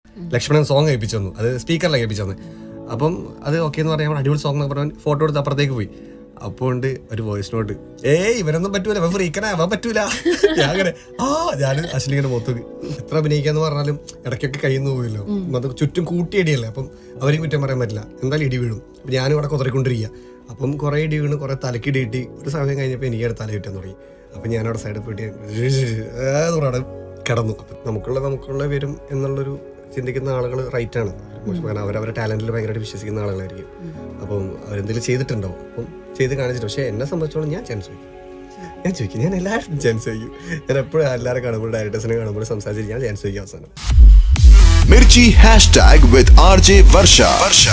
Lakshmanan song കേൾപ്പിച്ചു തന്നു അത് സ്പീക്കറിലാണ് കേൾപ്പിച്ചു തന്നത് അപ്പം അത് ഓക്കെ എന്ന് പറയാൻ അടിപൊളി സോങ് എന്നൊക്കെ പറഞ്ഞാൽ ഫോട്ടോ എടുത്ത് അപ്പുറത്തേക്ക് പോയി അപ്പോൾ ഉണ്ട് ഒരു വോയിസ് നോട്ട് ഏയ് ഇവനൊന്നും പറ്റൂല ഇവൻ ഫ്രീക്കനാ അവൻ പറ്റൂല ഞാൻ അങ്ങനെ ആ ഞാൻ അശ്ലിങ്ങനെ മുഖത്ത് എത്ര അഭിനയിക്കാന്ന് പറഞ്ഞാലും ഇടയ്ക്കൊക്കെ കയ്യിൽ പോയല്ലോ അത് ചുറ്റും കൂട്ടിയടിയല്ലേ അപ്പം അവരെയും കുറ്റം പറയാൻ പറ്റില്ല എന്തായാലും ഇടി വീഴും അപ്പം ഞാനും ഇവിടെ കുതറിക്കൊണ്ടിരിക്കുക അപ്പം കുറേ ഇടി വീണ് കുറേ തലക്കിടി കിട്ടി ഒരു സമയം കഴിഞ്ഞപ്പോൾ എനിക്ക് തല കിട്ടാൻ തുടങ്ങി അപ്പം ഞാനവിടെ സൈഡിൽ പോയിട്ട് അവിടെ കിടന്നു അപ്പം നമുക്കുള്ള നമുക്കുള്ള വരും എന്നുള്ളൊരു ചിന്തിക്കുന്ന ആളുകൾ റൈറ്റ് ആണ് കാരണം അവരവരുടെ ടാലന്റിൽ ഭയങ്കരമായിട്ട് വിശ്വസിക്കുന്ന ആളുകളായിരിക്കും അപ്പം അവരെന്തെങ്കിലും ചെയ്തിട്ടുണ്ടാവും അപ്പം ചെയ്ത് കാണിച്ചിട്ട് പക്ഷേ എന്നെ സംബന്ധിച്ചോളം ഞാൻ ചാൻസ് ചോദിക്കും ഞാൻ ചോദിക്കും ഞാൻ എല്ലാവരും ചാൻസ് ചോദിക്കും ഞാൻ എപ്പോഴും എല്ലാവരും കാണുമ്പോൾ ഡയറക്ടേഴ്സിനെ കാണുമ്പോൾ സംസാരിച്ച് ഞാൻ ചാൻസ് ചോദിക്കും അവസാനം Mirchi hashtag with RJ Varsha. Varsha.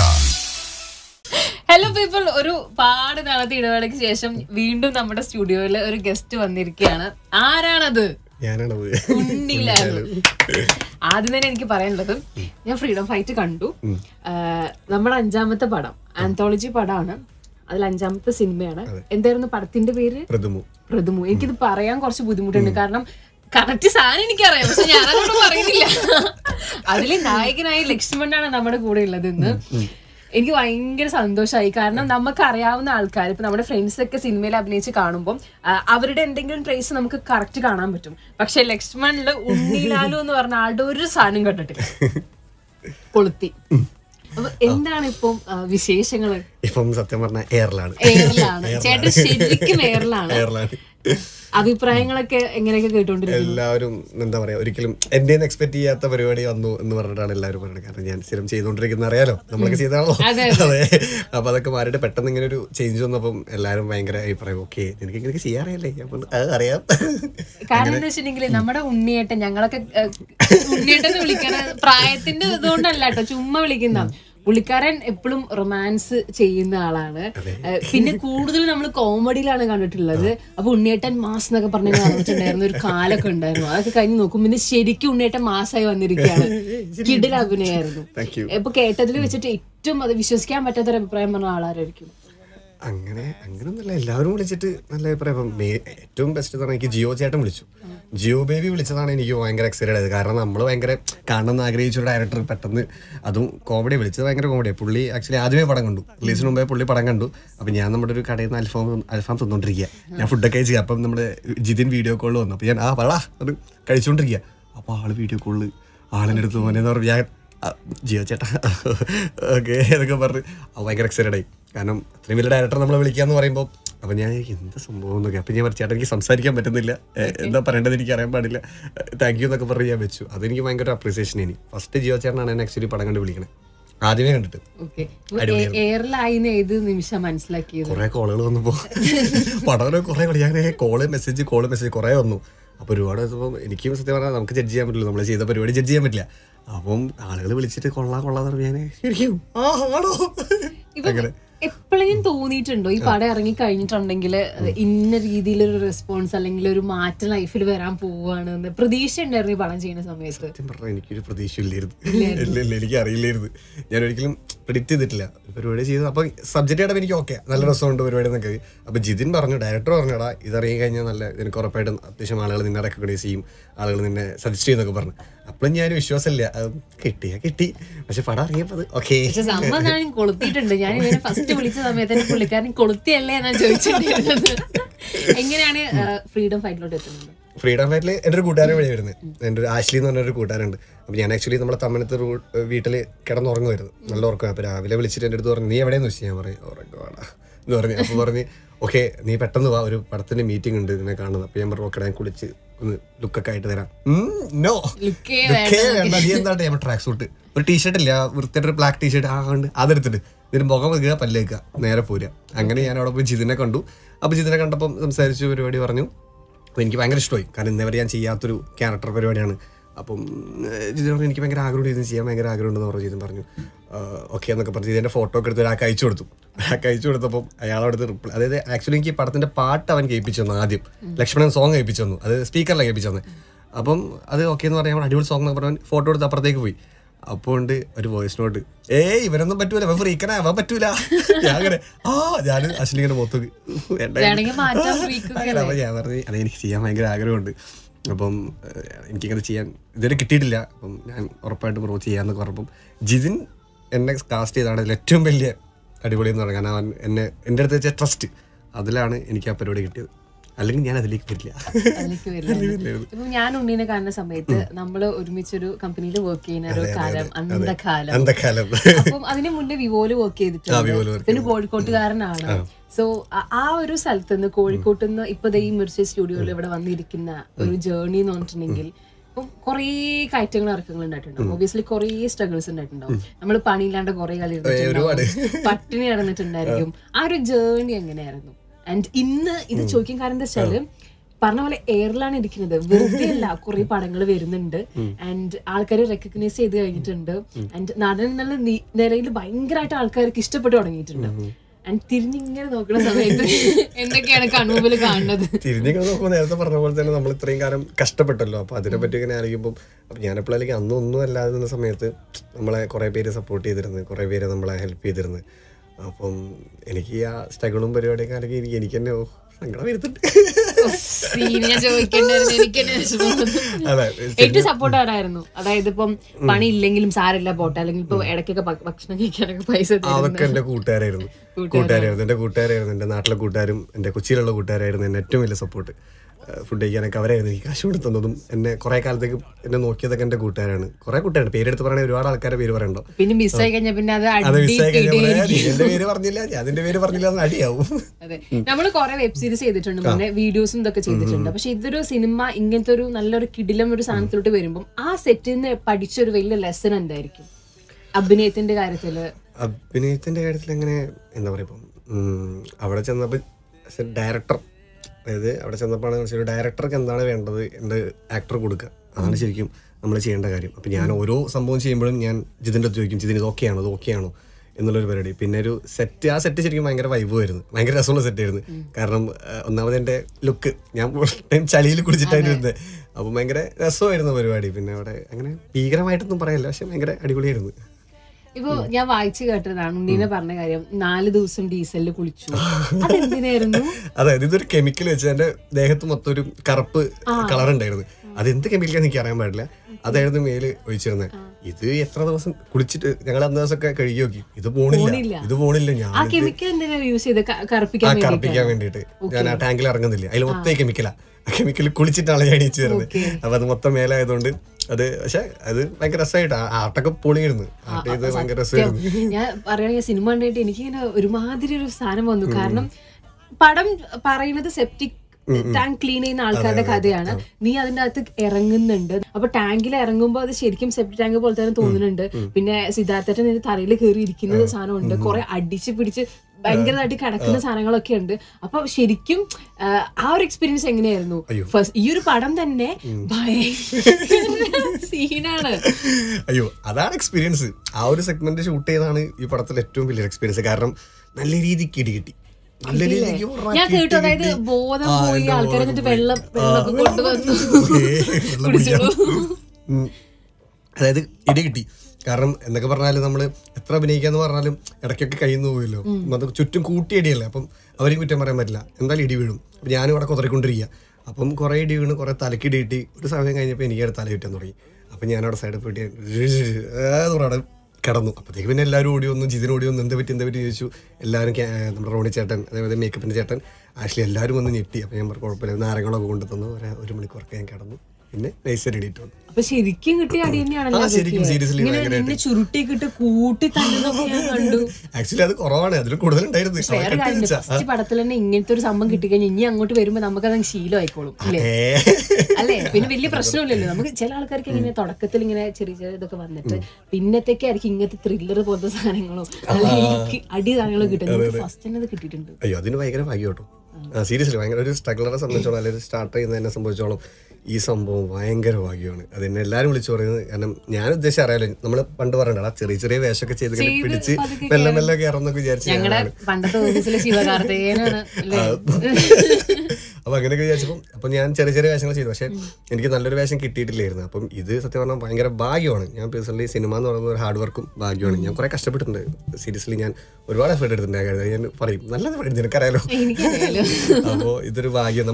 Hello people ഒരു പാട് നാളത്തെ ഇടവേളയ്ക്ക് ശേഷം വീണ്ടും നമ്മുടെ സ്റ്റുഡിയോയിൽ ഒരു ഗസ്റ്റ് വന്നിരിക്കുകയാണ് ആരാണത് ഞാനാണ് പോയി ഉണ്ണിലാലു ആദ്യം തന്നെ എനിക്ക് പറയാനുള്ളത് ഞാൻ ഫ്രീഡം ഫൈറ്റ് കണ്ടു ആഹ് നമ്മുടെ അഞ്ചാമത്തെ പടം ആന്തോളജി പടമാണ് അതിൽ അഞ്ചാമത്തെ സിനിമയാണ് എന്തായിരുന്നു പടത്തിന്റെ പേര് പ്രഥമു പ്രഥമു എനിക്കിത് പറയാൻ കുറച്ച് ബുദ്ധിമുട്ടുണ്ട് കാരണം കറക്റ്റ് സാധനം എനിക്കറിയാം പക്ഷെ ഞാനതോട് പറയുന്നില്ല അതില് നായകനായ ലക്ഷ്മണനാണ് നമ്മുടെ കൂടെ ഉള്ളത് ഇന്ന് എനിക്ക് ഭയങ്കര സന്തോഷമായി കാരണം നമുക്ക് അറിയാവുന്ന ആൾക്കാർ ഇപ്പൊ നമ്മുടെ ഫ്രണ്ട്സ് ഒക്കെ സിനിമയിൽ അഭിനയിച്ച് കാണുമ്പോൾ ആ, അവരുടെ എന്തെങ്കിലും ട്രേസ് നമുക്ക് കറക്റ്റ് കാണാൻ പറ്റും പക്ഷെ ലക്ഷ്മണില് ഉണ്ണിലാലു എന്ന് പറഞ്ഞ ആളുടെ ഒരു സാധനം കണ്ടിട്ടില്ല കൊളുത്തി അപ്പൊ എന്താണ് ഇപ്പം ആ, വിശേഷങ്ങള് ഇപ്പം സത്യം പറഞ്ഞ എയറിലാണ് എയറിലാണ് ചേട്ടൻ ശരിക്കും എയറിലാണ് എയറിലാണ് അഭിപ്രായങ്ങളൊക്കെ എങ്ങനെയൊക്കെ കേട്ടോണ്ടിരിക്കുന്നു എല്ലാവരും എന്താ പറയാ ഒരിക്കലും എന്റെ എക്സ്പെക്ട് ചെയ്യാത്ത പരിപാടി വന്നു എന്ന് പറഞ്ഞിട്ടാണ് എല്ലാവരും പറയുന്നത് കാരണം ഞാൻ സ്ഥിരം ചെയ്തുകൊണ്ടിരിക്കുന്ന അറിയാലോ നമ്മളൊക്കെ ചെയ്താണല്ലോ അതെ, അതെ അപ്പൊ അതൊക്കെ മാറിയിട്ട് പെട്ടെന്ന് ഇങ്ങനെ ഒരു ചേഞ്ച് വന്നപ്പം എല്ലാവരും ഭയങ്കര അഭിപ്രായം ഓക്കെ നിനക്ക് ഇങ്ങനെ ചെയ്യാറിയല്ലേ അപ്പം അത് അറിയാം കാരണം എന്താ വെച്ചിട്ടുണ്ടെങ്കിൽ നമ്മുടെ ഉണ്ണിയേട്ടൻ ഞങ്ങളൊക്കെ ഏഹ്, ഉണ്ണിയേട്ടൻ എന്ന് വിളിക്കണ പ്രായത്തിന്റെ ഇതുകൊണ്ടല്ല കേട്ടോ ചുമ്മാ വിളിക്കുന്ന പുള്ളിക്കാരൻ എപ്പോഴും റൊമാൻസ് ചെയ്യുന്ന ആളാണ് ഏഹ്, പിന്നെ കൂടുതൽ നമ്മൾ കോമഡിയിലാണ് കണ്ടിട്ടുള്ളത് അപ്പൊ ഉണ്ണിയേട്ടൻ മാസ് എന്നൊക്കെ പറഞ്ഞു പറഞ്ഞിട്ടുണ്ടായിരുന്നു ഒരു കാലൊക്കെ ഉണ്ടായിരുന്നു അതൊക്കെ കഴിഞ്ഞ് നോക്കും പിന്നെ ശരിക്കും ഉണ്ണിയേട്ടൻ മാസായി വന്നിരിക്കുകയാണ് കിടിൽ അഭിനയായിരുന്നു താങ്ക് യു ഇപ്പൊ കേട്ടതിൽ വെച്ചിട്ട് ഏറ്റവും അത് വിശ്വസിക്കാൻ പറ്റാത്തൊരു അഭിപ്രായം പറഞ്ഞ ആളാരായിരിക്കും അങ്ങനെ അങ്ങനൊന്നുമില്ല എല്ലാവരും വിളിച്ചിട്ട് നല്ല അഭിപ്രായം ഇപ്പം മേ- ഏറ്റവും ബെസ്റ്റ് എന്ന് പറഞ്ഞാൽ എനിക്ക് ജിയോ ചേട്ടൻ വിളിച്ചു ജിയോ ബേബി വിളിച്ചതാണ് എനിക്ക് ഭയങ്കര എക്സൈറ്റഡ് ആയത് കാരണം നമ്മൾ ഭയങ്കര കാണണമെന്ന് ആഗ്രഹിച്ച ഒരു ഡയറക്ടർ പെട്ടെന്ന് അതും കോമഡി വിളിച്ചത് ഭയങ്കര കോമഡി പുള്ളി ആക്ച്വലി ആദ്യമേ പടം കണ്ടു റിലീസിന് മുമ്പേ പുള്ളി പടം കണ്ടു അപ്പം ഞാൻ നമ്മുടെ ഒരു കടയിൽ നിന്ന് അൽഫാം അൽഫാം തിന്നോണ്ടിരിക്കുക ഞാൻ ഫുഡൊക്കെ കഴിച്ചു അപ്പം നമ്മുടെ ജിതിൻ വീഡിയോ കോളിൽ വന്നു അപ്പോൾ ഞാൻ ആ പറ അത് കഴിച്ചുകൊണ്ടിരിക്കുക അപ്പോൾ ആള് വീഡിയോ കോളിൽ ആളിൻ്റെ അടുത്ത് പോകാനെന്ന് പറഞ്ഞു ഞാൻ ആ, ജിയോ ചേട്ടാ ഓക്കെ എന്നൊക്കെ പറഞ്ഞ് ആ, ഭയങ്കര എക്സൈറ്റഡ് ആയി കാരണം അത്രയും വലിയ ഡയറക്ടർ നമ്മളെ വിളിക്കാന്ന് പറയുമ്പോൾ അപ്പം ഞാൻ വിചാരിക്കും, എന്താ സംഭവം എന്നൊക്കെ അപ്പം ഞാൻ പറഞ്ഞു ചേട്ടാ എനിക്ക് സംസാരിക്കാൻ പറ്റുന്നില്ല ഏ, എന്താ പറയേണ്ടത് എനിക്ക് അറിയാൻ പാടില്ല താങ്ക് യു എന്നൊക്കെ പറഞ്ഞ് ഞാൻ വെച്ചു അതെനിക്ക് ഭയങ്കര അപ്രീസിയേഷൻ ഇനി ഫസ്റ്റ് ജിയോ ചേട്ടനാണ് എന്നെ ആക്ച്വലി പടം കണ്ട് വിളിക്കണേ ആദ്യമേ കണ്ടിട്ട് ഓക്കെ എയറിലായിന്ന് ഏത് നിമിഷം മനസ്സിലാക്കിയത് കുറെ കോളുകൾ വന്നപ്പോ പടം കുറെ കളി ഞാൻ കോള് മെസ്സേജ് കോള് മെസ്സേജ് കുറെ വന്നു അപ്പൊ ഒരുപാട് വന്നപ്പോൾ എനിക്കും സത്യം പറഞ്ഞാൽ നമുക്ക് ജഡ്ജ് ചെയ്യാൻ പറ്റില്ല നമ്മൾ ചെയ്ത പരിപാടി ജഡ്ജ് ചെയ്യാൻ പറ്റില്ല അപ്പം ആളുകൾ വിളിച്ചിട്ട് കൊള്ളാം കൊള്ളാന്ന് പറഞ്ഞാൽ ഞാൻ ശരിക്കും ആ ആണോ ഇപ്പൊ അങ്ങനെ എപ്പോഴെങ്കിലും തോന്നിയിട്ടുണ്ടോ ഈ പടം ഇറങ്ങി കഴിഞ്ഞിട്ടുണ്ടെങ്കിൽ ഇന്ന രീതിയിലൊരു റെസ്പോൺസ് അല്ലെങ്കിൽ ഒരു മാറ്റം ലൈഫിൽ വരാൻ പോവാണ് എന്ന് പ്രതീക്ഷ ഉണ്ടായിരുന്നു ഈ പടം ചെയ്യുന്ന സമയത്ത് സത്യം പറഞ്ഞാൽ എനിക്കൊരു പ്രതീക്ഷയില്ലായിരുന്നു ഇല്ല ഇല്ല എനിക്ക് അറിയില്ലായിരുന്നു ഞാൻ ഒരിക്കലും പ്രിഡിക്റ്റ് ചെയ്തിട്ടില്ല ഒരു പരിപാടി ചെയ്തു അപ്പൊ സബ്ജക്റ്റ് ആയിട്ട് എനിക്ക് ഓക്കെ നല്ല രസമുണ്ട് പരിപാടി എന്നൊക്കെ അപ്പൊ ജിതിൻ പറഞ്ഞു ഡയറക്ടർ പറഞ്ഞടാ ഇതറിയാൻ കഴിഞ്ഞാൽ നല്ല നിനക്ക് ഉറപ്പായിട്ടും അത്യാവശ്യം ആളുകൾ നിന്നെ റെക്കഗ്നൈസ് ചെയ്യും ആളുകൾ നിന്നെ സജസ്റ്റ് ചെയ്യുന്നൊക്കെ പറഞ്ഞു അപ്പോഴും ഞാൻ വിശ്വാസമില്ല അത് കിട്ടിയാ കിട്ടി പക്ഷെ പടം അറിയപ്പത് ഓക്കെ പക്ഷെ സംഭവം ഞാൻ കൊളുത്തിയിട്ടുണ്ട് ഞാൻ ഇവനെ ഫസ്റ്റ് വിളിച്ച സമയത്ത് തന്നെ പുള്ളിക്കാരൻ കൊളുത്തിയല്ലേ എന്നാണ് ചോദിച്ചിട്ടുണ്ടായിരുന്നത് എങ്ങനെയാണ് ഫ്രീഡം ഫൈറ്റിലോട്ട് എത്തുന്നത് ഫ്രീഡം ഫൈറ്റിൽ എൻ്റെ ഒരു കൂട്ടുകാരൻ വഴി വരുന്നത് എൻ്റെ ഒരു ആഷ്ലി എന്ന് പറഞ്ഞൊരു കൂട്ടുകാരുണ്ട് അപ്പോൾ ഞാൻ ആക്ച്വലി നമ്മളെ തമിഴത്ത് വീട്ടിൽ കിടന്നുറങ്ങുമായിരുന്നു നല്ല ഉറക്കം അപ്പോൾ രാവിലെ വിളിച്ചിട്ട് എൻ്റെ അടുത്ത് പറഞ്ഞു നീ എവിടെയെന്ന് വെച്ച് ഞാൻ പറയും ഉറക്കമാടാ എന്ന് പറഞ്ഞു അപ്പോൾ പറഞ്ഞ് ഓക്കെ നീ പെട്ടെന്ന് വാ ഒരു പടത്തിന്റെ മീറ്റിംഗ് ഉണ്ട് ഇതിനെ കാണുന്നത് അപ്പോൾ ഞാൻ പറഞ്ഞു ഓക്കെ ഞാൻ കുളിച്ച് ഒന്ന് ലുക്കൊക്കെ ആയിട്ട് തരാം നോ ലുക്കേ വേണ്ട നീ എന്താട്ടെ ഞാൻ ട്രാക്ക് സൂട്ട് ഒരു ടീഷർട്ട് ഇല്ല വൃത്തിയായിട്ട് ഒരു ബ്ലാക്ക് ടീഷർട്ട് ആ ഉണ്ട് അതെടുത്തിട്ട് ഇതിന് മുഖം വെക്കുക പല്ലേക്കുക നേരെ പോരുക അങ്ങനെ ഞാൻ അവിടെ പോയി ജിതിനെ കണ്ടു അപ്പോൾ ജിതിനെ കണ്ടപ്പം സംസാരിച്ചു പരിപാടി പറഞ്ഞു അപ്പോൾ എനിക്ക് ഭയങ്കര ഇഷ്ടമായി കാരണം ഇന്നവരെ ഞാൻ ചെയ്യാത്തൊരു ക്യാരക്ടർ പരിപാടിയാണ് അപ്പം ഏഹ്, ജിതിൻ പറഞ്ഞു എനിക്ക് ഭയങ്കര ആഗ്രഹം ഇത് ചെയ്യാൻ ഭയങ്കര ആഗ്രഹം ഉണ്ടെന്ന് പറഞ്ഞു ജിതിൻ പറഞ്ഞു ഓക്കെ എന്നൊക്കെ പറഞ്ഞു ഇതിൻ്റെ ഫോട്ടോ ഒക്കെ എടുത്ത് ഒരാൾക്ക് അയച്ചു കൊടുത്തു ഒരാൾക്ക് അയച്ചു കൊടുത്തപ്പം അയാളവിടുത്തെ റിപ്ലൈ അതായത് ആക്ച്വലി എനിക്ക് ഈ പടത്തിന്റെ പാട്ട് അവൻ കേൾപ്പിച്ചു തന്നു ആദ്യം ലക്ഷ്മണൻ സോങ് കേൾപ്പിച്ചു തന്നു അത് സ്പീക്കറിലാണ് കേൾപ്പിച്ചു തന്നത് അപ്പം അത് ഓക്കെ എന്ന് പറയാൻ അടിപൊളി സോങ് എന്നൊക്കെ പറഞ്ഞ് ഫോട്ടോ എടുത്ത് അപ്പുറത്തേക്ക് പോയി അപ്പോൾ ഉണ്ട് ഒരു വോയിസ് നോട്ട് ഏയ് ഇവനൊന്നും പറ്റൂല ഇവൻ ഫ്രീക്കനാ അവൻ പറ്റൂല ഞാൻ അങ്ങനെ ആ ഞാൻ അശ്ലിങ്ങനെ മുഖത്ത് വേണമെങ്കിൽ മാറ്റാൻ freak ഒക്കെ അപ്പൊ ഞാൻ പറഞ്ഞു അത് എനിക്ക് ചെയ്യാൻ ഭയങ്കര ആഗ്രഹമുണ്ട് അപ്പം ഏഹ്, എനിക്കിങ്ങനെ ചെയ്യാൻ ഇതുവരെ കിട്ടിയിട്ടില്ല അപ്പം ഞാൻ ഉറപ്പായിട്ടും പ്രോ ചെയ്യാമെന്നൊക്കെ പറഞ്ഞപ്പം ജിതിൻ എന്നെ കാസ്റ്റ് ചെയ്താണ് അതിൽ ഏറ്റവും വലിയ അടിപൊളി എന്ന് പറയുന്നത് കാരണം അവൻ എന്നെ എൻ്റെ അടുത്ത് വെച്ച ട്രസ്റ്റ് അതിലാണ് എനിക്ക് ആ പരിപാടി കിട്ടിയത് അല്ലെങ്കിൽ ഞാൻ അതിലേക്ക് വരില്ല അതിലേക്ക് വരില്ല ഇപ്പൊ ഞാൻ ഉണ്ണീനെ കാണുന്ന സമയത്ത് നമ്മൾ ഒരുമിച്ചൊരു കമ്പനിയിൽ വർക്ക് ചെയ്യുന്ന ഒരു കാലം അന്ധകാലം അന്തക്കാലം അപ്പം അതിന് മുന്നേ വിവോല് വർക്ക് ആ, വിവോല് ചെയ്തിട്ടുണ്ട് work പിന്നെ കോഴിക്കോട്ടുകാരനാണ് സോ ആ ഒരു സ്ഥലത്ത് നിന്ന് കോഴിക്കോട്ട് നിന്ന് ഇപ്പൊ ദേ ഈ മിർച്ചി സ്റ്റുഡിയോയിൽ ഇവിടെ വന്നിരിക്കുന്ന ഒരു ജേർണി എന്ന് പറഞ്ഞിട്ടുണ്ടെങ്കിൽ ഇപ്പം കുറേ കയറ്റങ്ങൾ ഇറക്കങ്ങൾ ഉണ്ടായിട്ടുണ്ടാവും ഒബിയസ്ലി കുറേ സ്ട്രഗിൾസ് ഉണ്ടായിട്ടുണ്ടാവും നമ്മൾ പണിയില്ലാണ്ട് കുറെ കാലം ഇരുന്നിട്ടുണ്ടാവും പട്ടിണി നടന്നിട്ടുണ്ടായിരിക്കും ആ ഒരു ജേർണി എങ്ങനെയായിരുന്നു ആൻഡ് ഇന്ന് ഇത് ചോദിക്കാൻ കാരണം എന്താ വെച്ചാല് പറഞ്ഞ പോലെ എയറിലാണ് ഇരിക്കുന്നത് വെറുതെ അല്ല കുറെ പടങ്ങൾ വരുന്നുണ്ട് ആൻഡ് ആൾക്കാർ റെക്കഗ്നൈസ് ചെയ്ത് കഴിഞ്ഞിട്ടുണ്ട് ആൻഡ് നടൻ എന്നുള്ള നി- നിലയിൽ ഭയങ്കരമായിട്ട് ആൾക്കാർക്ക് ഇഷ്ടപ്പെട്ടു തുടങ്ങിയിട്ടുണ്ട് ആൻഡ് തിരിഞ്ഞിങ്ങനെ നോക്കുന്ന സമയത്ത് എന്തൊക്കെയാണ് കൺമുമ്പിൽ കാണുന്നത് തിരിഞ്ഞിങ്ങനെ നോക്കുമ്പോൾ നേരത്തെ പറഞ്ഞ പോലെ തന്നെ നമ്മൾ ഇത്രയും കാലം കഷ്ടപ്പെട്ടല്ലോ അപ്പൊ അതിനെ പറ്റി ഇങ്ങനെ ആലോചിക്കുമ്പോൾ അപ്പൊ ഞാനെപ്പോഴായിരിക്കും അന്നും ഒന്നും അല്ലാതെ നിന്ന സമയത്ത് നമ്മളെ കുറെ പേര് സപ്പോർട്ട് ചെയ്തിരുന്നു കുറെ പേര് നമ്മളെ ഹെൽപ്പ് ചെയ്തിരുന്നു അപ്പം എനിക്ക് ഈ ആ സ്ട്രഗിളും പരിപാടിയൊക്കെ അല്ലെങ്കിൽ എനിക്ക് എനിക്ക് തന്നെ ഓ, സങ്കടം വരുത്തുണ്ട് സീൻ ഞാൻ ചോദിക്കേണ്ടായിരുന്നു എനിക്ക് തന്നെ വിഷമം വന്നു. അതെ ഏറ്റവും സപ്പോർട്ട് ആരായിരുന്നു അതായത് ഇപ്പം പണി ഇല്ലെങ്കിലും സാരില്ല പോട്ടെ അല്ലെങ്കിൽ ഇപ്പൊ ഇടയ്ക്കൊക്കെ ഭ- ഭക്ഷണം കഴിക്കാനൊക്കെ പൈസ തരുന്നത്. അതൊക്കെ എന്റെ കൂട്ടുകാരായിരുന്നു കൂട്ടുകാരായിരുന്നു എന്റെ കൂട്ടുകാരായിരുന്നു എന്റെ നാട്ടിലെ കൂട്ടുകാരും എന്റെ കൊച്ചിയിലുള്ള കൂട്ടുകാരായിരുന്നു എന്റെ ഏറ്റവും വലിയ സപ്പോർട്ട് ഫുഡ് കഴിക്കാനൊക്കെ അവരായിരുന്നു എനിക്ക് കാശ് കൊടുത്തതും എന്നെ കുറെ കാലത്തേക്ക് എന്നെ നോക്കിയതൊക്കെ എന്റെ കൂട്ടുകാരാണ് കുറെ കൂട്ടുകാരുണ്ട് പേരെടുത്ത് പറയണ ഒരുപാട് ആൾക്കാരെ പേര് പറയണ്ടോ പിന്നെ മിസ്സായി കഴിഞ്ഞാൽ പിന്നെ അത് അത് അടി മിസ്സായി കഴിഞ്ഞാൽ പിടി പറയാ, നീ എന്റെ പേര് പറഞ്ഞില്ല ഞാൻ അതിന്റെ പേര് പറഞ്ഞില്ല എന്ന് അടിയാവും അതെ നമ്മൾ കുറെ വെബ് സീരീസ് ചെയ്തിട്ടുണ്ട് മുന്നേ വീഡിയോസും ഇതൊക്കെ ചെയ്തിട്ടുണ്ട് പക്ഷെ ഇതൊരു സിനിമ ഇങ്ങനത്തെ ഒരു നല്ലൊരു കിടിലം ഒരു സാധനത്തിലോട്ട് വരുമ്പോൾ ആ സെറ്റിൽ നിന്ന് പഠിച്ചൊരു വലിയ ലെസൺ എന്തായിരിക്കും അഭിനയത്തിന്റെ കാര്യത്തില് അഭിനയത്തിന്റെ കാര്യത്തിൽ എങ്ങനെ എന്താ പറയാ ഇപ്പം ഉം, അവിടെ ചെന്നപ്പോൾ ഡയറക്ടർ അതായത് അവിടെ ചെന്നപ്പോൾ ഒരു ഡയറക്ടർക്ക് എന്താണ് വേണ്ടത് എന്ത് ആക്ടർ കൊടുക്കുക അതാണ് ശരിക്കും നമ്മൾ ചെയ്യേണ്ട കാര്യം അപ്പം ഞാൻ ഓരോ സംഭവം ചെയ്യുമ്പോഴും ഞാൻ ജിതിൻ്റെ അടുത്ത് ചോദിക്കും ജിതിന് ഇത് ഓക്കെയാണോ ഇത് ഓക്കെയാണോ എന്നുള്ളൊരു പരിപാടി പിന്നെ ഒരു സെറ്റ് ആ സെറ്റ് ശരിക്കും ഭയങ്കര വൈബുമായിരുന്നു ഭയങ്കര രസമുള്ള സെറ്റായിരുന്നു കാരണം ആ, ഒന്നാമത് എൻ്റെ ലുക്ക് ഞാൻ ടൈം ചളിയിൽ കുടിച്ചിട്ടായിരുന്നു ഇരുന്നത് അപ്പം ഭയങ്കര രസമായിരുന്നു പരിപാടി പിന്നെ അവിടെ അങ്ങനെ ഭീകരമായിട്ടൊന്നും പറയല്ല പക്ഷെ ഭയങ്കര അടിപൊളിയായിരുന്നു ഇപ്പൊ ഞാൻ വായിച്ചു കേട്ടതാണ് ഉണ്ണീനെ പറഞ്ഞ കാര്യം നാല് ദിവസം ഡീസലിൽ കുളിച്ചു അതെന്തിനായിരുന്നു അതായത് ഇതൊരു കെമിക്കൽ വെച്ച് എന്റെ ദേഹത്ത് മൊത്തം ഒരു കറുപ്പ് കളർ ഉണ്ടായിരുന്നു അതെന്ത് കെമിക്കൽ എനിക്ക് അറിയാൻ പാടില്ല അതായിരുന്നു മേല് ഒഴിച്ചിരുന്നത് ഇത് എത്ര ദിവസം കുളിച്ചിട്ട് ഞങ്ങൾ അന്ന് ദിവസമൊക്കെ കഴുകി നോക്കി ഇത് പോണില്ല ഇത് പോണില്ല ഞാൻ ആ കെമിക്കൽ എന്തിനാ യൂസ് ചെയ്ത് ക- കറുപ്പിക്കാൻ ആ വേണ്ടി കറുപ്പിക്കാൻ വേണ്ടിട്ട് ഞാൻ ആ ടാങ്കിൽ ഇറങ്ങുന്നില്ല അതിൽ മൊത്തം കെമിക്കലാ ആ കെമിക്കൽ കുളിച്ചിട്ടാണ് ഞാൻ അടിച്ചു വരുന്നത് അപ്പൊ അത് മൊത്തം മേലായതുകൊണ്ട് അത് പക്ഷെ അത് ഭയങ്കര രസമായിട്ട് ആർട്ടൊക്കെ പൊളിയിരുന്നു ആർട്ട് ചെയ്ത് ഭയങ്കര രസമായിരുന്നു ഞാൻ പറയുകയാണെങ്കിൽ സിനിമ കണ്ടിട്ട് എനിക്ക് ഇങ്ങനെ ഒരുമാതിരി ഒരു സാധനം വന്നു കാരണം പടം പറയുന്നത് സെപ്റ്റിക് ടാങ്ക് ക്ലീൻ ചെയ്യുന്ന ആൾക്കാരുടെ കഥയാണ് നീ അതിന്റെ അകത്ത് ഇറങ്ങുന്നുണ്ട് അപ്പൊ ടാങ്കിൽ ഇറങ്ങുമ്പോൾ അത് ശരിക്കും സെപ്റ്റിക് ടാങ്ക് പോലെ തന്നെ തോന്നുന്നുണ്ട് പിന്നെ സിദ്ധാർത്ഥേട്ടൻ നിന്റെ തലയിൽ കയറി ഇരിക്കുന്ന സാധനമുണ്ട് കുറെ അടിച്ച് പിടിച്ച് ഭയങ്കരമായിട്ട് കിടക്കുന്ന സാധനങ്ങളൊക്കെ ഉണ്ട് അപ്പൊ ശരിക്കും ആ, ആ ഒരു എക്സ്പീരിയൻസ് എങ്ങനെയായിരുന്നു ഫസ്റ്റ് ഈ ഒരു പടം തന്നെ ഭയങ്കര സീനാണ് അയ്യോ അതാണ് എക്സ്പീരിയൻസ് ആ ഒരു സെഗ്മെന്റ് ഷൂട്ട് ചെയ്താണ് ഈ പടത്തിലെ ഏറ്റവും വലിയ എക്സ്പീരിയൻസ് കാരണം നല്ല രീതിക്ക് ഇടി കിട്ടി നല്ല രീതിക്ക് ഉറ ഞാൻ കിട്ടി, കേട്ടു അതായത് കിട്ടി. ബോധം ആ, പോയി എന്റെ ആൾക്കാർ ബോധം എന്നിട്ട് പോയി. വെള്ളം ആ, വെള്ളമൊക്കെ കൊണ്ടുവന്നു ഏയ്, വെള്ളം കുടിക്കാം. ഉം. അതായത് ഇടി കിട്ടി കാരണം എന്നൊക്കെ പറഞ്ഞാലും നമ്മൾ എത്ര അഭിനയിക്കാന്ന് പറഞ്ഞാലും ഇടയ്ക്കൊക്കെ കഴിയുന്നു പോയല്ലോ അത് ചുറ്റും കൂട്ടിയടിയല്ലേ അപ്പം അവരെയും കുറ്റം പറയാൻ പറ്റില്ല എന്തായാലും ഇടി വീഴും അപ്പം ഞാനും ഇവിടെ കുതറിക്കൊണ്ടിരിക്കുക അപ്പം കുറേ ഇടി വീണ് കുറേ തലക്കിടി കിട്ടി ഒരു സമയം കഴിഞ്ഞപ്പോൾ എനിക്ക് തല കിട്ടാൻ തുടങ്ങി അപ്പം ഞാനവിടെ സൈഡിൽ പോയിട്ട് അവിടെ കിടന്നു അപ്പോഴത്തേക്ക് പിന്നെ എല്ലാവരും ഓടി വന്നു ജിതിന് ഓടി വന്നു എന്ത് പറ്റി എന്ത് പറ്റി ചോദിച്ചു എല്ലാവരും ക്യാ- നമ്മുടെ റോണി ചേട്ടൻ അതേപോലെ മേക്കപ്പിൻ്റെ ചേട്ടൻ ആക്ച്വലി എല്ലാവരും വന്ന് ഞെട്ടി അപ്പം ഞാൻ പറഞ്ഞു കുഴപ്പമില്ല നാരങ്ങളൊക്കെ കൊണ്ടു തന്നു ഒരു ഒരു മണിക്കൂറൊക്കെ ഞാൻ കിടന്നു പിന്നെ നൈസ് റെഡിയിട്ട് വന്നു അപ്പൊ ശരിക്കും കിട്ടിയ അടി തന്നെയാണല്ലോ ആ, അതൊക്കെ. ശരിക്കും seriously ഇങ്ങനെ ഭയങ്കരമായിട്ട്. നിന്നെ ചുരുട്ടിക്കിട്ട് കൂട്ടി തന്നതൊക്കെ ഞാൻ കണ്ടു ആക്ച്വലി അത് കുറവാണ് അതിൽ കൂടുതലുണ്ടായിരുന്നു വേറെ അതൊക്കെ കാര്യം വെച്ചാ. ഫസ്റ്റ് പടത്തിൽ തന്നെ ഇങ്ങനത്തെ ഒരു സംഭവം കിട്ടിക്കഴിഞ്ഞാൽ ഇനി അങ്ങോട്ട് വരുമ്പോ നമുക്ക് അത് ശീലമായിക്കോളും അല്ലേ ഏ. അല്ലേ പിന്നെ വലിയ പ്രശ്നമില്ലല്ലോ നമുക്ക് ചില ആൾക്കാർക്ക് ഇങ്ങനെ തുടക്കത്തിൽ ഇങ്ങനെ ചെറിയ ചെറിയ ഇതൊക്കെ വന്നിട്ട് പിന്നത്തേക്കായിരിക്കും ഇങ്ങനത്തെ ത്രില്ലർ പോലത്തെ സാധനങ്ങളോ അല്ലെങ്കിൽ അടി സാധനങ്ങളോ കിട്ടുന്നത് ഫസ്റ്റ് തന്നെ അത് കിട്ടിയിട്ടുണ്ട് അയ്യോ അതിന് ഭയങ്കര ഭാഗ്യം കേട്ടോ സീരിയസ്ലി ഭയങ്കര ഒരു സ്ട്രഗ്ലറെ സംബന്ധിച്ചോളം അല്ലെങ്കിൽ സ്റ്റാർട്ട് ചെയ്യുന്നതിനെ സംബന്ധിച്ചോളം ഈ സംഭവം ഭയങ്കര ഭാഗ്യമാണ് അത് എന്നെ എല്ലാവരും വിളിച്ചു പറയുന്നത് കാരണം ഞാൻ ഉദ്ദേശിച്ച അറിയാലോ നമ്മൾ പണ്ട് പറയണ്ടടാ ചെറിയ ചെറിയ വേഷമൊക്കെ ചെയ്ത് ഇങ്ങനെ ചെയ്ത് പിടിച്ച് പതുക്കെ മെല്ലെ മെല്ലെ കയറുന്നൊക്കെ വിചാരിച്ചു ഞങ്ങളുടെ പണ്ടത്തെ ഓഫീസിലെ ശിവകാർത്തേനാണ് അല്ലേ അപ്പൊ അങ്ങനെയൊക്കെ വിചാരിച്ചപ്പോൾ അപ്പൊ ഞാൻ ചെറിയ ചെറിയ വേഷങ്ങൾ ചെയ്തു പക്ഷെ എനിക്ക് നല്ലൊരു വേഷം കിട്ടിയിട്ടില്ലായിരുന്നു അപ്പം ഇത് സത്യം പറഞ്ഞാൽ ഭയങ്കര ഭാഗ്യമാണ് ഞാൻ പേഴ്സണലി സിനിമ എന്ന് പറയുന്നത് ഒരു ഹാർഡ് വർക്കും ഭാഗ്യമാണ് ഞാൻ കുറെ കഷ്ടപ്പെട്ടിട്ടുണ്ട് സീരിയസ്ലി ഞാൻ ഒരുപാട് എഫേർട്ട് എടുത്തിട്ടുണ്ട് ആ കാര്യത്തിൽ. ഞാൻ പറയും നല്ലത് പഠിച്ചു നിനക്കറിയാലോ എനിക്കറിയാലോ അപ്പോൾ ഇതൊരു ഭാഗ്യം നമ്മൾ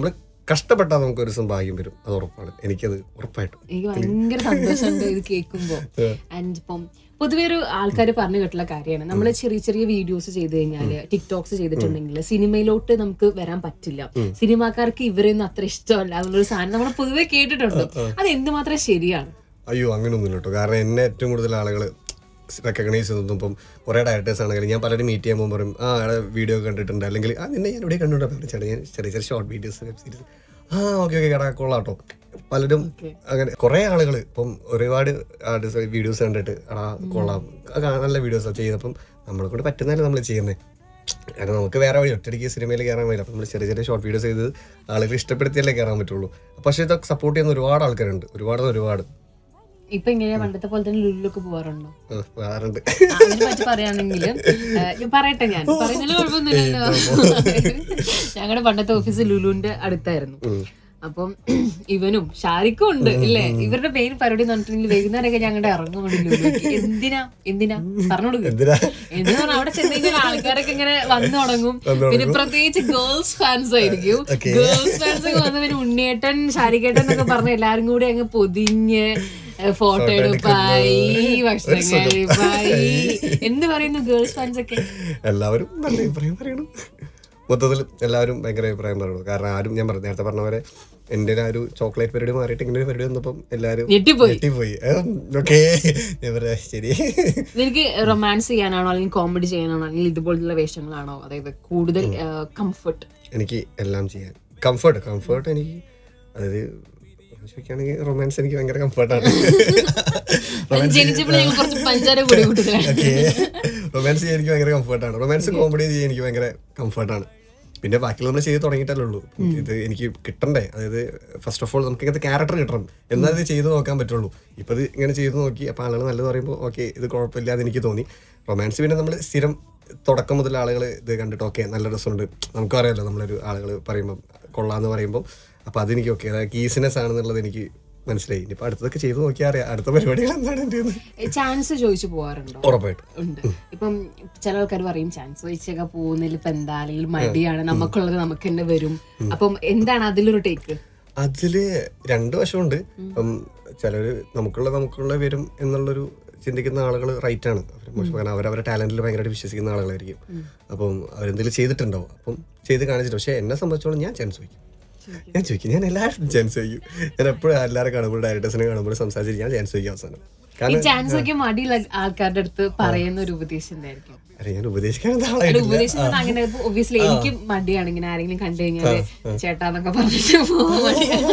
കഷ്ടപ്പെട്ടാൽ നമുക്ക് ഒരു ദിവസം ഭാഗ്യം വരും അത് ഉറപ്പാണ് എനിക്കത് ഉറപ്പായിട്ടും എനിക്ക് ഭയങ്കര സന്തോഷമുണ്ട് ഇത് കേൾക്കുമ്പോ ആൻഡ് ഇപ്പം പൊതുവെ ഒരു ആൾക്കാർ പറഞ്ഞു കേട്ടുള്ള കാര്യമാണ് നമ്മൾ ചെറിയ ചെറിയ വീഡിയോസ് ചെയ്ത് കഴിഞ്ഞാല് ടിക്ടോക്സ് ചെയ്തിട്ടുണ്ടെങ്കിൽ സിനിമയിലോട്ട് നമുക്ക് വരാൻ പറ്റില്ല സിനിമാക്കാർക്ക് ഇവരൊന്നും അത്ര ഇഷ്ടമല്ല എന്നുള്ളൊരു സാധനം നമ്മൾ പൊതുവെ കേട്ടിട്ടുണ്ട് അത് എന്തുമാത്രം ശരിയാണ് അയ്യോ അങ്ങനെയൊന്നുമില്ല കേട്ടോ കാരണം എന്നെ ഏറ്റവും കൂടുതൽ ആളുകൾ റെക്കഗ്നൈസ് ചെയ്തതും ഇപ്പം കുറേ ഡയറക്ടേഴ്സ് ആണെങ്കിലും ഞാൻ പലരും മീറ്റ് ചെയ്യുമ്പോൾ പറയും ആ അവിടെ വീഡിയോ കണ്ടിട്ടുണ്ട് അല്ലെങ്കിൽ ആ നിന്നെ ഞാൻ ഇവിടെ കണ്ടിട്ടുണ്ട് ചേട്ടാ ഞാൻ ചെറിയ ചെറിയ ഷോർട്ട് വീഡിയോസ് വെബ് സീരീസ് ആ ഓക്കെ ഓക്കെ കേടാ കൊള്ളാം കേട്ടോ പലരും അങ്ങനെ കുറേ ആളുകൾ ഇപ്പം ഒരുപാട് വീഡിയോസ് കണ്ടിട്ട് എടാ കൊള്ളാം ആ കാ- നല്ല വീഡിയോസ് ചെയ്തപ്പം നമ്മളെ കൊണ്ട് പറ്റുന്നതല്ലേ നമ്മൾ ചെയ്യുന്നത് കാരണം നമുക്ക് വേറെ വഴി ഒറ്റയടിക്ക് സിനിമയിൽ കയറാൻ വഴിയില്ല അപ്പം നമ്മൾ ചെറിയ ചെറിയ ഷോർട്ട് വീഡിയോസ് ചെയ്ത് ആളുകൾ ഇഷ്ടപ്പെടുത്തിയല്ലേ കയറാൻ പറ്റുള്ളൂ പക്ഷേ ഇതൊക്കെ സപ്പോർട്ട് ചെയ്യുന്ന ഒരുപാട് ആൾക്കാരുണ്ട് ഒരുപാട് ഒരുപാട് ഇപ്പൊ ഇങ്ങനെയാ പണ്ടത്തെ പോലെ തന്നെ ലുല്ലൊക്കെ പോകാറുണ്ടോ ആ, വേറുണ്ട് അതിനെ പറ്റി പറയുകയാണെങ്കിൽ ഞാൻ പറയട്ടെ ഞാൻ പറയുന്നതിൽ കുഴപ്പമൊന്നുമില്ലല്ലോ ഞങ്ങളുടെ പണ്ടത്തെ ഓഫീസ് ലുലുവിന്റെ അടുത്തായിരുന്നു അപ്പം ഇവനും ഷാരിക്കും ഉണ്ട് ഇല്ലേ ഇവരുടെ മെയിൻ പരിപാടി എന്ന് പറഞ്ഞിട്ടുണ്ടെങ്കിൽ വൈകുന്നേരമൊക്കെ ഞങ്ങളുടെ ഇറങ്ങും വേണ്ടി ലുലുവിലേക്ക് എന്തിനാ എന്തിനാ പറഞ്ഞു കൊടുക്കും എന്തിനാ എന്ന് പറഞ്ഞാൽ അവിടെ ചെന്ന് കഴിഞ്ഞാൽ ആൾക്കാരൊക്കെ ഇങ്ങനെ വന്നു തുടങ്ങും പിന്നെ പ്രത്യേകിച്ച് ഗേൾസ് ഫാൻസ് ആയിരിക്കും ഗേൾസ് ഫാൻസ് ഒക്കെ വന്ന് പിന്നെ ഉണ്ണിയേട്ടൻ ഷാരിക്കേട്ടൻ എന്നൊക്കെ പറഞ്ഞ് എല്ലാരും കൂടി അങ്ങ് പൊതിഞ്ഞ് ഫോട്ടോ എടുപ്പായി ഭക്ഷണം കഴിപ്പായി എന്ത് പറയുന്നു ഗേൾസ് ഫാൻസ് ഒക്കെ എല്ലാവരും നല്ല അഭിപ്രായം പറയണം മൊത്തത്തിൽ എല്ലാവരും ഭയങ്കര അഭിപ്രായം പറയണം കാരണം ആരും ഞാൻ പറഞ്ഞു നേരത്തെ പറഞ്ഞ പോലെ എൻ്റെ ആ ഒരു ചോക്ലേറ്റ് പരിപാടി മാറിയിട്ട് ഇങ്ങനെ ഒരു പരിപാടി വന്നപ്പം എല്ലാവരും ഞെട്ടിപ്പോയി ഞെട്ടിപ്പോയി ഓക്കെ ഞാൻ പറയാ ശരി നിനക്ക് റൊമാൻസ് ചെയ്യാനാണോ അല്ലെങ്കിൽ കോമഡി ചെയ്യാനാണോ അല്ലെങ്കിൽ ഇതുപോലുള്ള വേഷങ്ങളാണോ അതായത് കൂടുതൽ കംഫർട്ട് എനിക്ക് എല്ലാം ചെയ്യാൻ കംഫർട്ട് കംഫർട്ട് എനിക്ക് അതായത് ചോദിക്കുകയാണെങ്കിൽ റൊമാൻസ് എനിക്ക് ഭയങ്കര കംഫർട്ടാണ് ജനിച്ചപ്പോൾ ഞങ്ങൾ കുറച്ച് പഞ്ചാര കൂടി കൂട്ടത്തിലാണ് ഓക്കെ റൊമാൻസ് ചെയ്യാൻ എനിക്ക് ഭയങ്കര കംഫർട്ടാണ് റൊമാൻസ് കോമഡി ചെയ്യാൻ എനിക്ക് ഭയങ്കര കംഫർട്ടാണ് പിന്നെ ബാക്കിയുള്ള നമ്മൾ ചെയ്ത് തുടങ്ങിയിട്ടല്ലേ ഉള്ളൂ ഇത് എനിക്ക് കിട്ടണ്ടേ അതായത് ഫസ്റ്റ് ഓഫ് ഓൾ നമുക്ക് ഇങ്ങനത്തെ ക്യാരക്ടർ കിട്ടണം എന്നാൽ ഇത് ചെയ്ത് നോക്കാൻ പറ്റുള്ളൂ ഇപ്പൊ ഇത് ഇങ്ങനെ ചെയ്ത് നോക്കി അപ്പൊ ആളുകൾ നല്ലത് പറയുമ്പോൾ ഓക്കെ ഇത് കുഴപ്പമില്ലാതെ എനിക്ക് തോന്നി റൊമാൻസ് പിന്നെ നമ്മൾ സ്ഥിരം തുടക്കം മുതൽ ആളുകൾ ഇത് കണ്ടിട്ട് ഓക്കെ നല്ല രസമുണ്ട് നമുക്കും അറിയാലോ നമ്മളൊരു ആളുകൾ പറയുമ്പോൾ കൊള്ളാന്ന് പറയുമ്പോൾ അപ്പൊ അതെനിക്ക് ഓക്കെ അതായത് ഈസിനെസ് ആണെന്നുള്ളത് എനിക്ക് മനസ്സിലായി ഇനിയിപ്പോൾ അടുത്തതൊക്കെ ചെയ്ത് നോക്കിയാൽ അറിയാം അടുത്ത പരിപാടികൾ എന്താണ് എൻ്റെ ചാൻസ് ചോദിച്ചു പോവാറുണ്ടോ ഉറപ്പായിട്ടും ഉണ്ട് ഇപ്പം ചില ആൾക്കാർ പറയും ചാൻസ് ചോദിച്ചൊക്കെ പോകുന്നതിൽ ഇപ്പൊ എന്താ അല്ലെങ്കിൽ മടിയാണ് നമുക്കുള്ളത് നമുക്ക് തന്നെ വരും അപ്പം എന്താണ് അതിലൊരു ടേക്ക് അതില് രണ്ട് വശമുണ്ട് ഇപ്പം ചിലര് നമുക്കുള്ള നമുക്കുള്ള വരും എന്നുള്ളൊരു ചിന്തിക്കുന്ന ആളുകൾ റൈറ്റ് ആണ് അവര് മോശം കാരണം അവരവരുടെ ടാലന്റിൽ ഭയങ്കരമായിട്ട് വിശ്വസിക്കുന്ന ആളുകളായിരിക്കും അപ്പം അവരെന്തെങ്കിലും ചെയ്തിട്ടുണ്ടാവും അപ്പം ചെയ്ത് കാണിച്ചിട്ട് പക്ഷേ എന്നെ സംബന്ധിച്ചോളം ഞാൻ ചാൻസ് ചോദിക്കും ഞാൻ ചോദിക്കും ഞാൻ എല്ലാവരും ചാൻസ് ചോദിക്കും ഞാൻ എപ്പോഴും എല്ലാവരും കാണുമ്പോൾ ഡയറക്ടേഴ്സിനെ കാണുമ്പോൾ സംസാരിച്ചിട്ട് ഞാൻ ചാൻസ് ചോദിക്കും അവസാനം ഈ കാരണം ചാൻസ് ഒക്കെ മടിയുള്ള ആൾക്കാരുടെ അടുത്ത് പറയുന്ന ഒരു ഉപദേശം എന്തായിരിക്കും അല്ല ഞാൻ ഉപദേശിക്കാൻ ഒരു ആളായിട്ടില്ല ഉപദേശം എന്ന് പറഞ്ഞാൽ അങ്ങനെ ഒബ്വിയസ്ലി എനിക്ക് മടിയാണ് ഇങ്ങനെ ആരെങ്കിലും കണ്ടു കഴിഞ്ഞാല് ചേട്ടാന്നൊക്കെ പറഞ്ഞിട്ട് പോവാൻ മടിയാണ്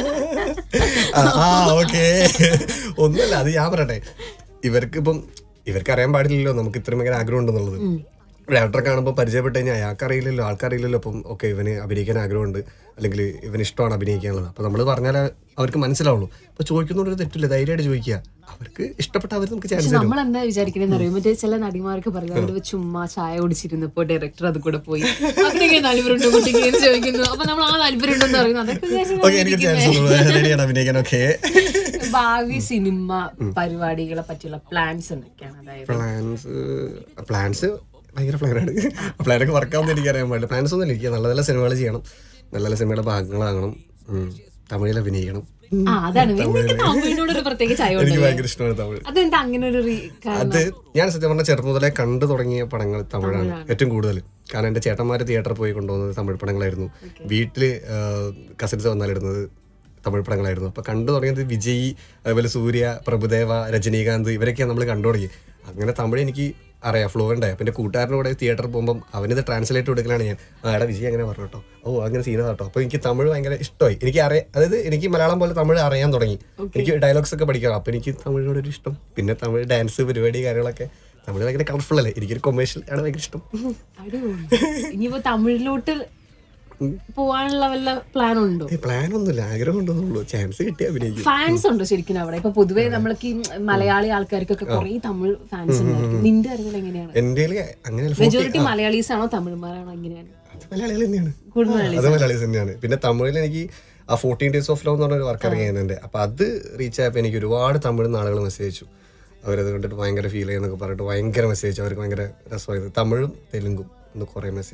ആ, ആ ഓക്കെ ഒന്നുമല്ല അത് ഞാൻ പറയട്ടെ ഇവർക്ക് ഇപ്പം ഇവർക്ക് അറിയാൻ പാടില്ലല്ലോ നമുക്ക് ഇത്രയും ഭയങ്കര ആഗ്രഹം ഉണ്ടെന്നുള്ളത് ഡയറക്ടറെ കാണുമ്പോൾ പരിചയപ്പെട്ട് കഴിഞ്ഞാൽ അയാൾക്ക് അറിയില്ലല്ലോ ആൾക്കറിയില്ലല്ലോ അപ്പം ഓക്കെ ഇവന് അഭിനയിക്കാൻ ആഗ്രഹമുണ്ട് അല്ലെങ്കിൽ ഇവന് ഇഷ്ടമാണ് അഭിനയിക്കാനുള്ളത് അപ്പൊ നമ്മൾ പറഞ്ഞാൽ അവർക്ക് മനസ്സിലാവുള്ളൂ അപ്പൊ ചോദിക്കുന്നോണ്ട് ഒരു തെറ്റില്ല ധൈര്യമായിട്ട് ചോദിക്കുക അവർക്ക് ഇഷ്ടപ്പെട്ട അവർ നമുക്ക് ചാൻസ് പക്ഷെ തരും നമ്മൾ എന്താ വിചാരിക്കണെന്ന് അറിയാം മറ്റേ ചില നടിമാർക്ക് പറയും അവര് ചുമ്മാ ചായ കുടിച്ചിരുന്നപ്പോ ഡയറക്ടർ അത് കൂടെ പോയി അതിനൊക്കെ താല്പര്യമുണ്ടോ കുട്ടിക്ക് എന്ന് ചോദിക്കുന്നു അപ്പൊ നമ്മൾ ആ താല്പര്യം ഉണ്ടെന്ന് പറയുന്നു അതൊക്കെ വിചാരിച്ച് ഓക്കെ എനിക്ക് ചാൻസ് റെഡിയാണ് അഭിനയിക്കാൻ ഓക്കെ ഭാവി സിനിമ പരിപാടികളെ പറ്റിയുള്ള പ്ലാൻസ് എന്തൊക്കെയാണ് അതായത് പ്ലാൻസ് പ്ലാൻസ് ഭയങ്കര പ്ലാനാണ് പ്ലാനൊക്കെ വർക്കാവുന്ന എനിക്ക് അറിയാൻ പാടില്ല പ്ലാൻസ് ഒന്നും ഇല്ല നല്ല നല്ല സിനിമകൾ ചെയ്യണം നല്ല നല്ല സിനിമയുടെ ഭാഗങ്ങളാകണം ഉം. തമിഴിൽ അഭിനയിക്കണം ആ അതാണ് നിങ്ങൾക്ക് തമിഴിനോട് ഒരു പ്രത്യേക ചായ എനിക്ക് ഉണ്ടല്ലേ ഭയങ്കര ഇഷ്ടമാണ് തമിഴ് അതെന്താ അങ്ങനെ ഒരു റീ- കാരണം അത് ഞാൻ സത്യം പറഞ്ഞ ചെറുപ്പം മുതലേ കണ്ടു തുടങ്ങിയ പടങ്ങൾ തമിഴാണ് ഏറ്റവും കൂടുതൽ കാരണം എൻ്റെ ചേട്ടന്മാര് തിയേറ്ററിൽ പോയി കൊണ്ടുപോകുന്നത് തമിഴ് പടങ്ങളായിരുന്നു വീട്ടില് കസിൻസ് വന്നാലിടുന്നത് തമിഴ് പടങ്ങളായിരുന്നു അപ്പൊ കണ്ടു തുടങ്ങിയത് വിജയ് അതുപോലെ സൂര്യ പ്രഭുദേവ രജനീകാന്ത് ഇവരൊക്കെയാണ് നമ്മൾ കണ്ടു തുടങ്ങി അങ്ങനെ തമിഴ് എനിക്ക് അറിയാം ഫ്ലുവൻ്റ് ആയി പിന്നെ കൂട്ടുകാരൻ്റെ കൂടെ തിയേറ്ററിൽ പോകുമ്പോൾ അവനിത് ട്രാൻസ്ലേറ്റ് കൊടുക്കലാണ് ഞാൻ ആ എടാ വിജയ് അങ്ങനെ പറഞ്ഞു കേട്ടോ ഓ അങ്ങനെ സീന കേട്ടോ അപ്പോൾ എനിക്ക് തമിഴ് ഭയങ്കര ഇഷ്ടമായി എനിക്ക് അറിയാം അതായത് എനിക്ക് മലയാളം പോലെ തമിഴ് അറിയാൻ തുടങ്ങി എനിക്ക് ഡയലോഗ്സ് ഒക്കെ പഠിക്കാം അപ്പോൾ എനിക്ക് തമിഴിനോട് ഒരു ഇഷ്ടം പിന്നെ തമിഴ് ഡാൻസ് പരിപാടി കാര്യങ്ങളൊക്കെ തമിഴ് ഭയങ്കര കളർഫുൾ അല്ലേ എനിക്കൊരു കൊമേഴ്ഷ്യൽ ആണ് ഭയങ്കര ഇഷ്ടം അടിപൊളി ഇനിയിപ്പോ തമിഴിലോട്ട് പോവാനുള്ള വല്ല പ്ലാൻ ഉണ്ടോ പ്ലാൻ ഒന്നുമില്ല ആഗ്രഹം ഉണ്ടെന്നുള്ളൂ ചാൻസ് കിട്ടിയ അഭിനയിക്കും ഫാൻസ് ഉണ്ടോ ശരിക്കും അവിടെ ഇപ്പൊ പൊതുവേ നമ്മൾക്ക് ഈ മലയാളി ആൾക്കാർക്കൊക്കെ കുറെ തമിഴ് ഫാൻസ് ഉണ്ടായിരിക്കും നിന്റെ അറിവിൽ എങ്ങനെയാണ് എൻ്റെ അങ്ങനെ മെജോറിറ്റി മലയാളീസ് ആണോ തമിഴ്മാരാണോ എങ്ങനെയാണ് അത് മലയാളികൾ തന്നെയാണ് കൂടുതൽ അത് മലയാളീസ് തന്നെയാണ് പിന്നെ തമിഴിൽ എനിക്ക് ആ ഫോർട്ടീൻ ഡേയ്സ് ഓഫ് ലവ് എന്ന് പറഞ്ഞൊരു വർക്ക് ഇറങ്ങിയുന്നുണ്ട് അപ്പൊ അത് റീച്ച് ആയപ്പോൾ എനിക്ക് ഒരുപാട് തമിഴ് ആളുകൾ മെസ്സേജ് അയച്ചു അവരത് കണ്ടിട്ട് ഭയങ്കര ഫീൽ ചെയ്യുന്നൊക്കെ പറഞ്ഞിട്ട് ഭയങ്കര മെസ്സേജ് അവർക്ക് ഭയങ്കര രസമായത് തമിഴും തെലുങ്കും ഒന്ന് കുറേ മെസ്സേജ്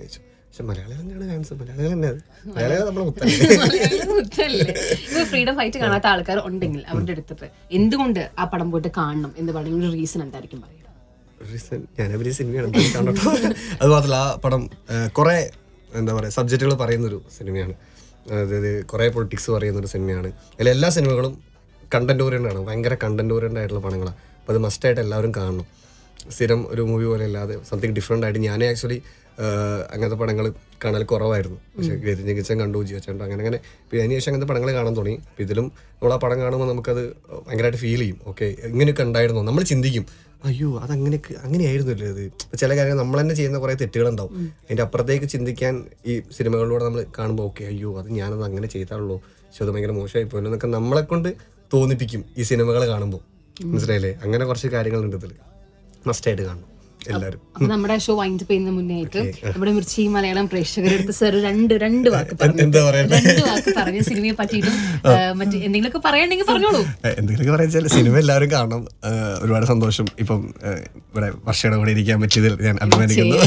പക്ഷെ മലയാളികൾ തന്നെയാണ് ഫാൻസ് മലയാളികൾ തന്നെ അത് മലയാളികൾ നമ്മളെ മുത്തല്ലേ മലയാളം മുത്തല്ലേ? ഇപ്പൊ ഫ്രീഡം ഫൈറ്റ് കാണാത്ത ആൾക്കാർ ഉണ്ടെങ്കിൽ അവരുടെ അടുത്തിട്ട് എന്തുകൊണ്ട് ആ പടം പോയിട്ട് കാണണം എന്ന് പറയുന്ന റീസൺ എന്തായിരിക്കും പറയുക റീസൺ ഞാൻ ഒരു സിനിമയാണ് എന്തായാലും കാണട്ടോ അത് മാത്രമല്ല ആ പടം കുറെ എന്താ പറയുക സബ്ജക്റ്റുകൾ പറയുന്നൊരു സിനിമയാണ് അതായത് കുറേ പൊളിറ്റിക്സ് പറയുന്നൊരു സിനിമയാണ് അതിൽ എല്ലാ സിനിമകളും കണ്ടന്റ് ഓറിയൻ്റ് ആണ് ഭയങ്കര കണ്ടന്റ് ഓറിയൻ്റ് ആയിട്ടുള്ള പടങ്ങളാണ് അപ്പോൾ അത് മസ്റ്റായിട്ട് എല്ലാവരും കാണണം സ്ഥിരം ഒരു മൂവി പോലെ അല്ലാതെ സംതിങ് ഡിഫറെൻ്റ് ആയിട്ട് ഞാൻ ആക്ച്വലി അങ്ങനത്തെ പടങ്ങൾ കാണൽ കുറവായിരുന്നു പക്ഷേ ഗതിഞ്ഞകിച്ചൻ കണ്ടു ജിയച്ചൻ അങ്ങനെ അങ്ങനെ പിന്നെ അതിന് ശേഷം അങ്ങനത്തെ പടങ്ങൾ കാണാൻ തുടങ്ങി അപ്പോൾ ഇതിലും നമ്മൾ ആ പടം കാണുമ്പോൾ നമുക്കത് ഭയങ്കരമായിട്ട് ഫീൽ ചെയ്യും ഓക്കെ ഇങ്ങനെയൊക്കെ ഉണ്ടായിരുന്നോ നമ്മൾ ചിന്തിക്കും അയ്യോ അതങ്ങനെ അങ്ങനെയായിരുന്നല്ലോ ഇത് ഇപ്പൊ ചില കാര്യങ്ങൾ നമ്മൾ തന്നെ ചെയ്യുന്ന കുറേ തെറ്റുകളുണ്ടാവും അതിന്റെ അപ്പുറത്തേക്ക് ചിന്തിക്കാൻ ഈ സിനിമകളിലൂടെ നമ്മൾ കാണുമ്പോൾ ഓക്കെ അയ്യോ അത് ഞാനത് അങ്ങനെ ചെയ്താലുള്ളൂ പക്ഷെ അത് ഭയങ്കര മോശമായി പോയല്ലോ എന്നൊക്കെ നമ്മളെ കൊണ്ട് തോന്നിപ്പിക്കും ഈ സിനിമകൾ കാണുമ്പോൾ മനസ്സിലായില്ലേ അങ്ങനെ കുറച്ച് കാര്യങ്ങളുണ്ട് ഇതിൽ മസ്റ്റായിട്ട് കാണണം എല്ലാവരും അപ്പൊ നമ്മുടെ ഷോ വൈൻഡ് ചെയ്യുന്ന മുന്നേ ആയിട്ട് നമ്മുടെ മിർച്ചി മലയാളം പ്രേക്ഷകരെടുത്ത് സർ രണ്ട് രണ്ട് വാക്ക് പറഞ്ഞു എന്താ പറയണ്ടേ രണ്ട് വാക്ക് പറഞ്ഞ സിനിമയെ പറ്റിയിട്ടും ആ, മറ്റ് എന്തെങ്കിലുമൊക്കെ പറയണ്ടെങ്കിൽ പറഞ്ഞോളൂ എന്തെങ്കിലുമൊക്കെ പറയാൻ സിനിമ എല്ലാവരും കാണണം ആ, ഒരുപാട് സന്തോഷം ഇപ്പം ആ, ഇവിടെ വർഷയുടെ കൂടെ ഇരിക്കാൻ പറ്റിയതിൽ ഞാൻ അഭിമാനിക്കുന്നു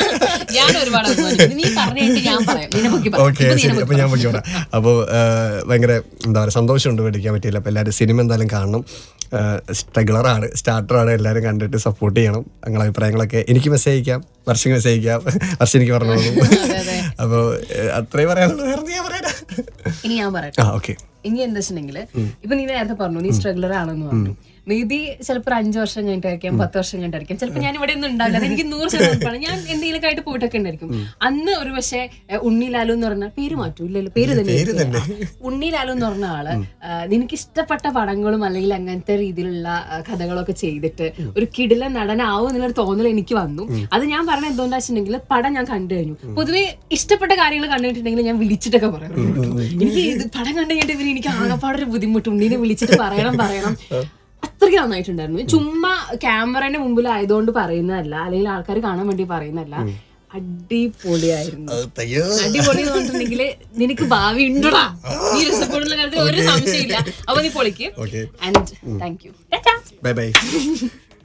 ഞാൻ ഒരുപാട് അഭിമാനിക്കുന്നു. നീ പറഞ്ഞിട്ട് ഞാൻ പറയാം നിന്നെ പൊക്കി പറയാം. ഓക്കെ ഇപ്പൊ നീ ശരി എന്നെ അപ്പൊ ഞാൻ പൊയ്ക്കോട്ടെ അപ്പോൾ ഭയങ്കര എന്താ പറയുക സന്തോഷമുണ്ട് മേടിക്കാൻ പറ്റിയില്ല അപ്പോൾ എല്ലാവരും സിനിമ എന്തായാലും കാണണം റെഗുലറാണ് സ്റ്റാർട്ടറാണ് എല്ലാവരും കണ്ടിട്ട് സപ്പോർട്ട് ചെയ്യണം നിങ്ങളെ അഭിപ്രായങ്ങളൊക്കെ എനിക്ക് മെസ്സേജ് അയക്കാം വർഷം മെസ്സേജ് അയക്കാം വർഷം എനിക്ക് പറഞ്ഞോളൂ അപ്പോൾ അത്രയും പറയാനുള്ളൂ വേറെ എന്ത് ഞാൻ പറയാനാ ഇനി ഞാൻ പറയട്ടെ ആ ഓക്കെ ഇനി എന്താ വെച്ചിട്ടുണ്ടെങ്കിൽ ഇപ്പൊ നീ നേരത്തെ പറഞ്ഞു നീ സ്ട്രഗ്ലർ ആണെന്ന് പറഞ്ഞു മേ ബി ചിലപ്പോൾ അഞ്ചു വർഷം കഴിഞ്ഞിട്ടായിരിക്കാം പത്ത് വർഷം കഴിഞ്ഞിട്ടായിരിക്കും ചിലപ്പോൾ ഞാൻ ഇവിടെ ഒന്നും ഉണ്ടാവില്ല അത് എനിക്ക് നൂറ് ശതമാനം ഉറപ്പാണ്. ഞാൻ എന്തെങ്കിലുമൊക്കെ ആയിട്ട് പോയിട്ടൊക്കെ ഉണ്ടായിരിക്കും അന്ന് ഒരു പക്ഷേ എഹ്, ഉണ്ണി ലാലു എന്ന് പറഞ്ഞ പേര് മാറ്റൂ ഇല്ലല്ലോ പേര് തന്നെ ആയിരിക്കും. ആ, ഉണ്ണി ലാലു എന്ന് പറഞ്ഞ ആള് ആ, നിനക്ക് ഇഷ്ടപ്പെട്ട പടങ്ങളും അല്ലെങ്കിൽ അങ്ങനത്തെ രീതിയിലുള്ള ആ, കഥകളൊക്കെ ചെയ്തിട്ട് ഒരു കിടില നടനാവും എന്നുള്ളൊരു തോന്നൽ എനിക്ക് വന്നു അത് ഞാൻ പറഞ്ഞ എന്തുകൊണ്ടാ വെച്ചിട്ടുണ്ടെങ്കിൽ പടം ഞാൻ കണ്ടു കഴിഞ്ഞു പൊതുവെ ഇഷ്ടപ്പെട്ട കാര്യങ്ങൾ കണ്ടിട്ടുണ്ടെങ്കിൽ ഞാൻ വിളിച്ചിട്ടൊക്കെ പറയാറുണ്ട് എനിക്ക് ഇത് പടം കണ്ടു കഴിഞ്ഞിട്ട് ഇവര് എനിക്ക് ആകെപ്പാടൊരു ബുദ്ധിമുട്ട് ഉണ്ണിനെ വിളിച്ചിട്ട് പറയണം പറയണം അത്രയ്ക്ക് നന്നായിട്ടുണ്ടായിരുന്നു ചുമ്മാ ക്യാമറയുടെ മുമ്പിൽ ആയതുകൊണ്ട് പറയുന്നതല്ല അല്ലെങ്കിൽ ആൾക്കാർ കാണാൻ വേണ്ടി പറയുന്നതല്ല അടിപൊളിയായിരുന്നു തയ്യോ അടിപൊളി എന്ന് പറഞ്ഞിട്ടുണ്ടെങ്കിൽ നിനക്ക് ഭാവി ഉണ്ടോടാ നീ രസപ്പെടുന്ന കാര്യത്തിൽ ഒരു സംശയമില്ല അപ്പൊ നീ പൊളിക്ക് okay and thank you bye by